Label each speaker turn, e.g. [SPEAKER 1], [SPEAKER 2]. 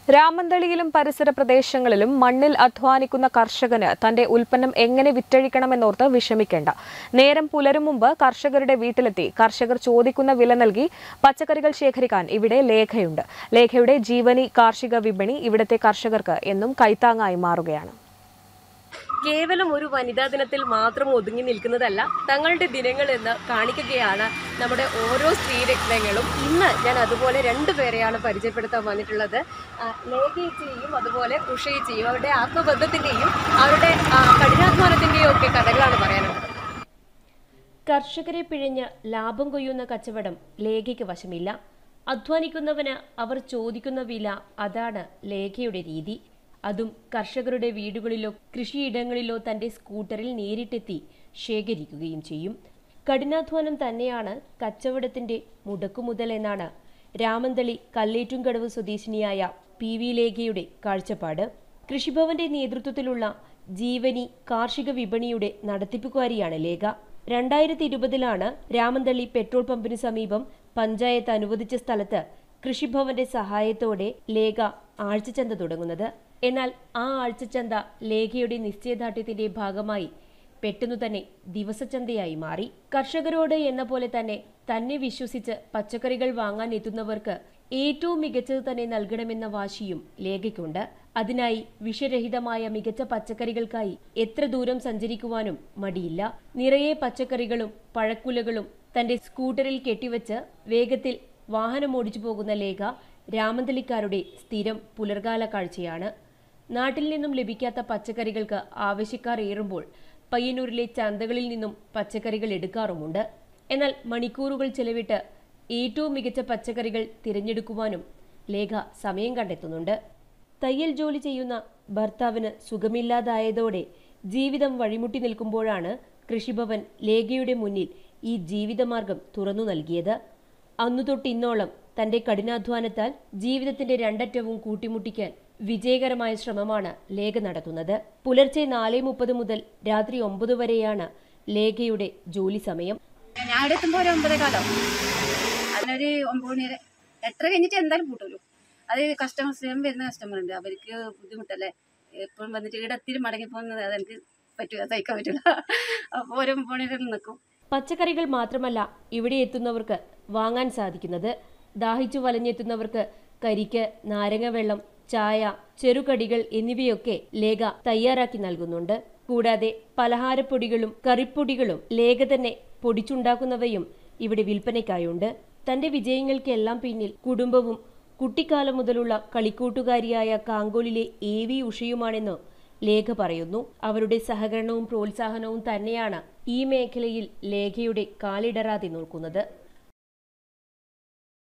[SPEAKER 1] രാമന്തളിയിലും പരിസര പ്രദേശങ്ങളിലും മണ്ണിൽ അധ്വാനിക്കുന്ന കർഷകന് തന്റെ ഉൽപ്പന്നം എങ്ങനെ വിറ്റഴിക്കണമെന്നോർത്ത് വിഷമിക്കേണ്ട നേരം പുലരും മുമ്പ് കർഷകരുടെ വീട്ടിലെത്തി കർഷകർ ചോദിക്കുന്ന വില നൽകി പച്ചക്കറികൾ ശേഖരിക്കാൻ ഇവിടെ ലേഖയുണ്ട് ലേഖയുടെ ജീവനി കാർഷിക വിപണി ഇവിടുത്തെ കർഷകർക്ക് എന്നും കൈത്താങ്ങായി മാറുകയാണ്
[SPEAKER 2] കേവലം ഒരു വനിതാ ദിനത്തിൽ മാത്രം ഒതുങ്ങി നിൽക്കുന്നതല്ല തങ്ങളുടെ ദിനങ്ങൾ എന്ന് കാണിക്കുകയാണ് നമ്മുടെ ഓരോ സ്ത്രീരത്നങ്ങളും ഇന്ന് ഞാൻ അതുപോലെ രണ്ടുപേരെയാണ് പരിചയപ്പെടുത്താൻ വന്നിട്ടുള്ളത് ആ, ലേഖയിച്ചിയും അതുപോലെ ഉഷയിച്ചിയും അവരുടെ ആത്മബന്ധത്തിന്റെയും അവരുടെ ആ, കഠിനാധ്വാനത്തിന്റെയും ഒക്കെ കഥകളാണ് പറയാനുള്ളത് കർഷകരെ പിഴിഞ്ഞ് ലാഭം കൊയ്യുന്ന കച്ചവടം ലേഖയ്ക്ക് വശമില്ല അധ്വാനിക്കുന്നവന് അവർ ചോദിക്കുന്ന വില അതാണ് ലേഖയുടെ രീതി അതും കർഷകരുടെ വീടുകളിലോ കൃഷിയിടങ്ങളിലോ തന്റെ സ്കൂട്ടറിൽ നേരിട്ടെത്തി ശേഖരിക്കുകയും ചെയ്യും കഠിനാധ്വാനം തന്നെയാണ് കച്ചവടത്തിന്റെ മുടക്കുമുതൽ എന്നാണ് രാമന്തളി കല്ലേറ്റുംകടവ് സ്വദേശിനിയായ പി വി ലേഖയുടെ കാഴ്ചപ്പാട് കൃഷിഭവന്റെ നേതൃത്വത്തിലുള്ള ജീവനി കാർഷിക വിപണിയുടെ നടത്തിപ്പുകാരിയാണ് ലേഖ രണ്ടായിരത്തി ഇരുപതിലാണ് രാമന്തള്ളി പെട്രോൾ പമ്പിന് സമീപം പഞ്ചായത്ത് അനുവദിച്ച സ്ഥലത്ത് കൃഷിഭവന്റെ സഹായത്തോടെ ലേഖ ആഴ്ചച്ചന്ത തുടങ്ങുന്നത് എന്നാൽ ആ ആഴ്ചച്ചന്ത ലേഖയുടെ നിശ്ചയദാർഢ്യത്തിന്റെ ഭാഗമായി പെട്ടെന്നു തന്നെ ദിവസച്ചന്തയായി മാറി കർഷകരോട് എന്ന പോലെ തന്നെ തന്നെ വിശ്വസിച്ച് പച്ചക്കറികൾ വാങ്ങാൻ എത്തുന്നവർക്ക് ഏറ്റവും മികച്ചത് തന്നെ നൽകണമെന്ന വാശിയും ലേഖയ്ക്കുണ്ട് അതിനായി വിഷരഹിതമായ മികച്ച പച്ചക്കറികൾക്കായി എത്ര ദൂരം സഞ്ചരിക്കുവാനും മടിയില്ല നിറയെ പച്ചക്കറികളും പഴക്കുലകളും തന്റെ സ്കൂട്ടറിൽ കെട്ടിവച്ച് വേഗത്തിൽ വാഹനം ഓടിച്ചു പോകുന്ന ലേഖ രാമന്തലിക്കാരുടെ സ്ഥിരം പുലർകാല കാഴ്ചയാണ് നാട്ടിൽ നിന്നും ലഭിക്കാത്ത പച്ചക്കറികൾക്ക് ആവശ്യക്കാർ ഏറുമ്പോൾ പയ്യന്നൂരിലെ ചന്തകളിൽ നിന്നും പച്ചക്കറികൾ എടുക്കാറുമുണ്ട് എന്നാൽ മണിക്കൂറുകൾ ചെലവിട്ട് ഏറ്റവും മികച്ച പച്ചക്കറികൾ തിരഞ്ഞെടുക്കുവാനും ലേഖ സമയം കണ്ടെത്തുന്നുണ്ട് തയ്യൽ ജോലി ചെയ്യുന്ന ഭർത്താവിന് സുഖമില്ലാതായതോടെ ജീവിതം വഴിമുട്ടി നിൽക്കുമ്പോഴാണ് കൃഷിഭവൻ ലേഖയുടെ മുന്നിൽ ഈ ജീവിതമാർഗം തുറന്നു നൽകിയത് അന്നു തൊട്ട് ഇന്നോളം തന്റെ കഠിനാധ്വാനത്താൽ ജീവിതത്തിന്റെ രണ്ടറ്റവും കൂട്ടിമുട്ടിക്കാൻ വിജയകരമായ ശ്രമമാണ് ലേഖ നടത്തുന്നത് പുലർച്ചെ നാല് മുപ്പത് മുതൽ രാത്രി ഒമ്പത് വരെയാണ് ലേഖയുടെ ജോലി സമയം
[SPEAKER 3] ഞാൻ അവിടെ എത്തുമ്പോൾ ഒരു ഒമ്പതേ കാലം അതിനൊരു ഒമ്പത് മണി വരെ എത്ര കഴിഞ്ഞിട്ട് എന്തായാലും കൂട്ടുമല്ലോ അത് കസ്റ്റമർ സ്ഥിരം വരുന്ന കസ്റ്റമർ ഉണ്ട് അവർക്ക് ബുദ്ധിമുട്ടല്ലേ എപ്പോഴും വന്നിട്ട് ഇവിടെ എത്തിയിട്ട് മടങ്ങി പോകുന്നത് അതെനിക്ക് പറ്റൂല സഹിക്കാൻ പറ്റില്ല അപ്പോൾ ഒരു ഒമ്പത് മണി വരെ നിൽക്കും
[SPEAKER 2] പച്ചക്കറികൾ മാത്രമല്ല ഇവിടെ എത്തുന്നവർക്ക് വാങ്ങാൻ സാധിക്കുന്നത് ദാഹിച്ചു വലഞ്ഞെത്തുന്നവർക്ക് കരിക്ക് നാരങ്ങ വെള്ളം ചായ ചെറുകടികൾ എന്നിവയൊക്കെ ലേഖ തയ്യാറാക്കി നൽകുന്നുണ്ട് കൂടാതെ പലഹാരപ്പൊടികളും കറിപ്പൊടികളും ലേഖ തന്നെ പൊടിച്ചുണ്ടാക്കുന്നവയും ഇവിടെ വിൽപ്പനയ്ക്കായുണ്ട് തന്റെ വിജയങ്ങൾക്കെല്ലാം പിന്നിൽ കുടുംബവും കുട്ടിക്കാലം മുതലുള്ള കളിക്കൂട്ടുകാരിയായ കാങ്കോലിലെ എ വി ഉഷയുമാണെന്ന് ലേഖ പറയുന്നു അവരുടെ സഹകരണവും പ്രോത്സാഹനവും തന്നെയാണ് ഈ മേഖലയിൽ ലേഖയുടെ കാലിടറാതെ നോക്കുന്നത്